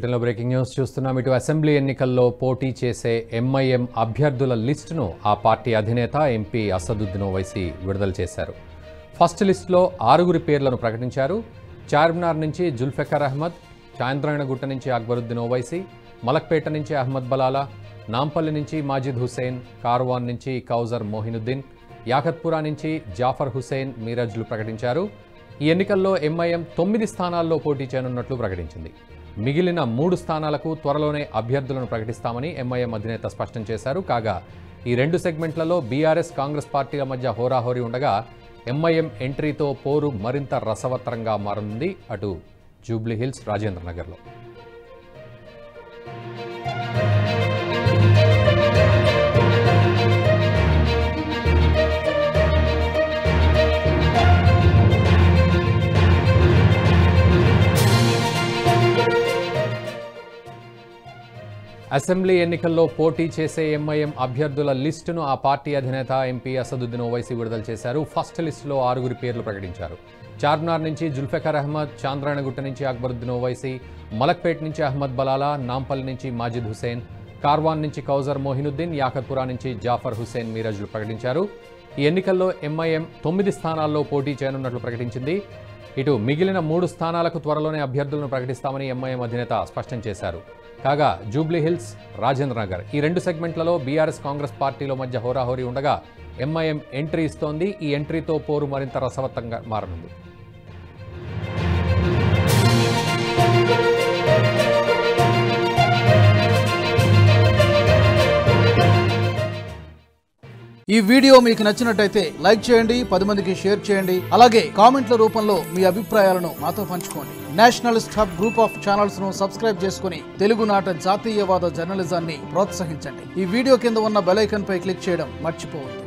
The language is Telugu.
బులెటిన్లో బ్రేకింగ్ న్యూస్ చూస్తున్నాం ఇటు అసెంబ్లీ ఎన్నికల్లో పోటీ చేసే ఎంఐఎం అభ్యర్థుల లిస్టును ఆ పార్టీ అధినేత ఎంపీ అసదుద్దీన్ ఓవైసీ విడుదల చేశారు ఫస్ట్ లిస్టులో ఆరుగురి పేర్లను ప్రకటించారు చార్మినార్ నుంచి జుల్ఫికర్ అహ్మద్ చాంద్రాయణగుట్ట నుంచి అక్బరుద్దీన్ ఓవైసీ మలక్పేట నుంచి అహ్మద్ బలాలా నాంపల్లి నుంచి మాజిద్ హుసేన్ కార్వాన్ నుంచి కౌజర్ మోహినుద్దీన్ యాకత్పురా నుంచి జాఫర్ హుసేన్ మీరజ్లు ప్రకటించారు ఈ ఎన్నికల్లో ఎంఐఎం తొమ్మిది స్థానాల్లో పోటీ చేయనున్నట్లు ప్రకటించింది మిగిలిన మూడు స్థానాలకు త్వరలోనే అభ్యర్థులను ప్రకటిస్తామని ఎంఐఎం అధినేత స్పష్టం చేశారు కాగా ఈ రెండు సెగ్మెంట్లలో బీఆర్ఎస్ కాంగ్రెస్ పార్టీల మధ్య హోరాహోరీ ఉండగా ఎంఐఎం ఎంట్రీతో పోరు మరింత రసవత్తరంగా మారింది అటు జూబ్లీ హిల్స్ రాజేంద్ర నగర్లో అసెంబ్లీ ఎన్నికల్లో పోటీ చేసే ఎంఐఎం అభ్యర్థుల లిస్టును ఆ పార్టీ అధినేత ఎంపీ అసదుద్దీన్ ఓవైసీ విడుదల చేశారు ఫస్ట్ లిస్టులో ఆరుగురి పేర్లు ప్రకటించారు చార్మినార్ నుంచి జుల్ఫికర్ అహ్మద్ చాంద్రాయణగుట్ట నుంచి అక్బరుద్దీన్ ఓవైసీ మలక్పేట్ నుంచి అహ్మద్ బలాలా నాంపల్లి నుంచి మాజిద్ హుసేన్ కార్వాన్ నుంచి కౌజర్ మోహినుద్దీన్ యాకత్పురా నుంచి జాఫర్ హుసేన్ మీరజ్లు ప్రకటించారు ఈ ఎన్నికల్లో ఎంఐఎం తొమ్మిది స్థానాల్లో పోటీ చేయనున్నట్లు ప్రకటించింది ఇటు మిగిలిన మూడు స్థానాలకు త్వరలోనే అభ్యర్థులను ప్రకటిస్తామని ఎంఐఎం అధినేత స్పష్టం చేశారు కాగా జూబ్లీ హిల్స్ రాజేంద్ర నగర్ ఈ రెండు సెగ్మెంట్లలో బీఆర్ఎస్ కాంగ్రెస్ పార్టీల మధ్య హోరాహోరీ ఉండగా ఎంఐఎం ఎంట్రీ ఇస్తోంది ఈ ఎంట్రీతో పోరు మరింత రసవత్తంగా మారనుంది ఈ వీడియో మీకు నచ్చినట్టయితే లైక్ చేయండి పది మందికి షేర్ చేయండి అలాగే కామెంట్ల రూపంలో మీ అభిప్రాయాలను మాతో పంచుకోండి nationalist hub group of channels ను సబ్స్క్రైబ్ చేసుకుని తెలుగునాట జాతీయవాద జర్నలిజాన్ని ప్రోత్సహించండి ఈ వీడియో కింద ఉన్న బెల్ ఐకాన్ పై క్లిక్ చేయడం మర్చిపోవద్దు